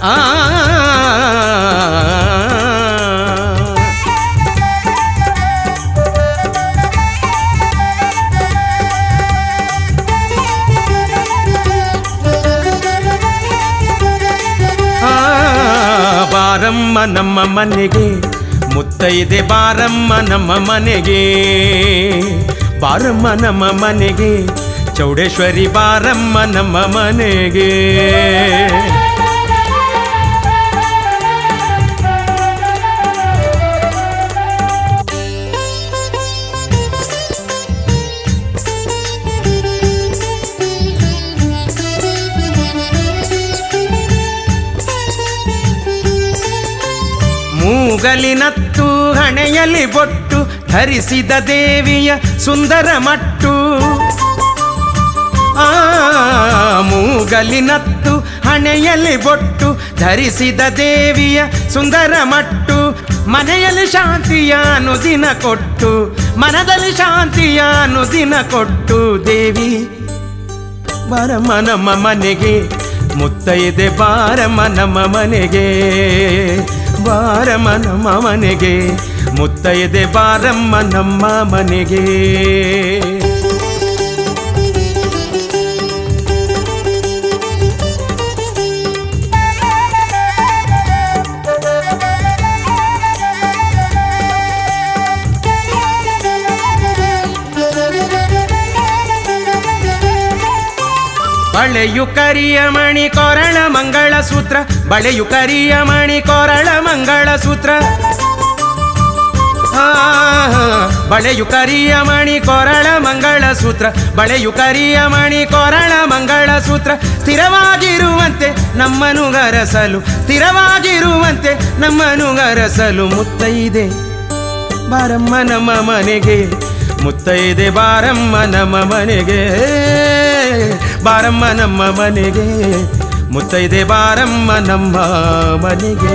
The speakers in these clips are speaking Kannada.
ಆ ಆ, ಬಾರಮ್ಮ ನಮ್ಮ ಮನೆಗೆ ಮುತ್ತೈದೆ ಬಾರಮ್ಮ ನಮ್ಮ ಮನೆಗೆ ಬಾರಮ್ಮ ನಮ್ಮ ಮನೆಗೆ ಚೌಡೇಶ್ವರಿ ಬಾರಮ್ಮ ನಮ್ಮ ಮನೆಗೆ ಮೂಗಲಿನತ್ತು ಹಣೆಯಲ್ಲಿ ಬೊಟ್ಟು ಧರಿಸಿದ ದೇವಿಯ ಸುಂದರ ಮಟ್ಟು ಆ ಮೂಗಲಿನತ್ತು ಹಣೆಯಲ್ಲಿ ಬೊಟ್ಟು ಧರಿಸಿದ ದೇವಿಯ ಸುಂದರ ಮಟ್ಟು ಮನೆಯಲ್ಲಿ ಶಾಂತಿಯ ಅನುದಿನ ಕೊಟ್ಟು ಮನದಲ್ಲಿ ಶಾಂತಿಯ ಅನುದಿನ ಕೊಟ್ಟು ದೇವಿ ಬಾರಮ್ಮ ನಮ್ಮ ಮನೆಗೆ ಮುತ್ತೈದೆ ಬಾರಮ್ಮ ನಮ್ಮ ಮನೆಗೆ ಬಾರಮ್ಮ ನಮ್ಮ ಮನೆಗೆ ಮುತ್ತೈದೆ ಬಾರಮ್ಮ ನಮ್ಮ ಮನೆಗೆ ಬಳೆಯು ಕರಿಯ ಮಣಿ ಕೊರಳ ಮಂಗಳ ಸೂತ್ರ ಬಳೆಯು ಕರಿಯ ಮಣಿ ಕೊರಳ ಮಂಗಳ ಸೂತ್ರ ಆ, ಬಳೆಯು ಕರಿಯ ಮಣಿ ಕೊರಳ ಮಂಗಳ ಸೂತ್ರ ಬಳೆಯು ಕರಿಯ ಮಣಿ ಕೊರಳ ಮಂಗಳ ಸೂತ್ರ ಸ್ಥಿರವಾಗಿರುವಂತೆ ನಮ್ಮನು ಗರಸಲು ಸ್ಥಿರವಾಗಿರುವಂತೆ ನಮ್ಮನು ಗರಸಲು ಮುತ್ತೈದೆ ಬಾರಮ್ಮ ನಮ್ಮ ಮನೆಗೆ ಮುತ್ತೈದೆ ಬಾರಮ್ಮ ನಮ್ಮ ಮನೆಗೆ ಬಾರಮ್ಮ ನಮ್ಮ ಮನೆಗೆ ಮುತ್ತೈದೆ ಬಾರಮ್ಮ ನಮ್ಮ ಮನೆಗೆ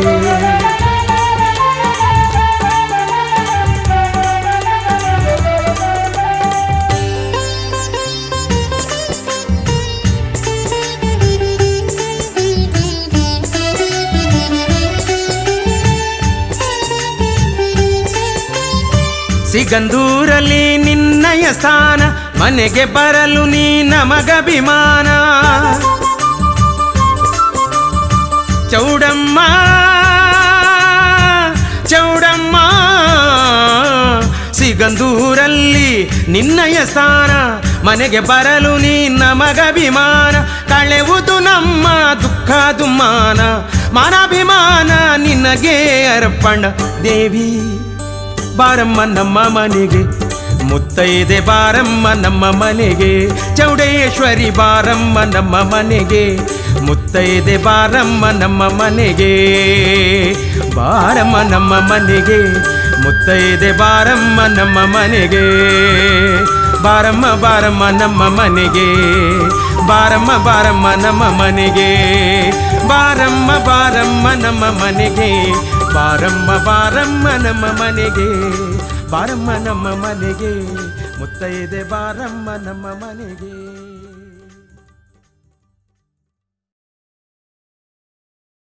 ಸಿಗಂದೂರಲ್ಲಿ ನಿನ್ನಯ ಸ್ಥಾನ ಮನೆಗೆ ಬರಲು ನೀ ನಮಗಭಿಮಾನ ಚೌಡಮ್ಮ ಚೌಡಮ್ಮ ಸಿಗಂದೂರಲ್ಲಿ ನಿನ್ನಯ ಸ್ಥಾನ ಮನೆಗೆ ಬರಲು ನೀ ನಮಗಭಿಮಾನ ಕಳೆವುದು ನಮ್ಮ ದುಃಖ ದುಮ್ಮಾನ ಮಾನಾಭಿಮಾನ ನಿನಗೆ ಅರ್ಪಣ ದೇವಿ ಬಾರಮ್ಮ ನಮ್ಮ ಮನೆಗೆ ಮುತ್ತೈದೆ ಬಾರಮ್ಮ ನಮ್ಮ ಮನೆಗೆ ಚೌಡೇಶ್ವರಿ ಬಾರಮ್ಮ ನಮ್ಮ ಮನೆಗೆ ಮುತ್ತೈದೆ ಬಾರಮ್ಮ ನಮ್ಮ ಮನೆಗೆ ಬಾರಮ್ಮ ನಮ್ಮ ಮನೆಗೆ ಮುತ್ತೈದೆ ಬಾರಮ್ಮ ನಮ್ಮ ಮನೆಗೆ ಬಾರಮ್ಮ ಬಾರಮ್ಮ ನಮ್ಮ ಮನೆಗೆ ಬಾರಮ್ಮ ಬಾರಮ್ಮ ನಮ್ಮ ಮನೆಗೆ ಬಾರಮ್ಮ ಬಾರಮ್ಮ ನಮ್ಮ ಮನೆಗೆ ಬಾರಮ್ಮ ಬಾರಮ್ಮ ನಮ್ಮ ಮನೆಗೆ ಬಾರಮ್ಮ ನಮ್ಮ ಮನೆಗೆ ಮುತ್ತೈದೆ ಬಾರಮ್ಮ ನಮ್ಮ ಮನೆಗೆ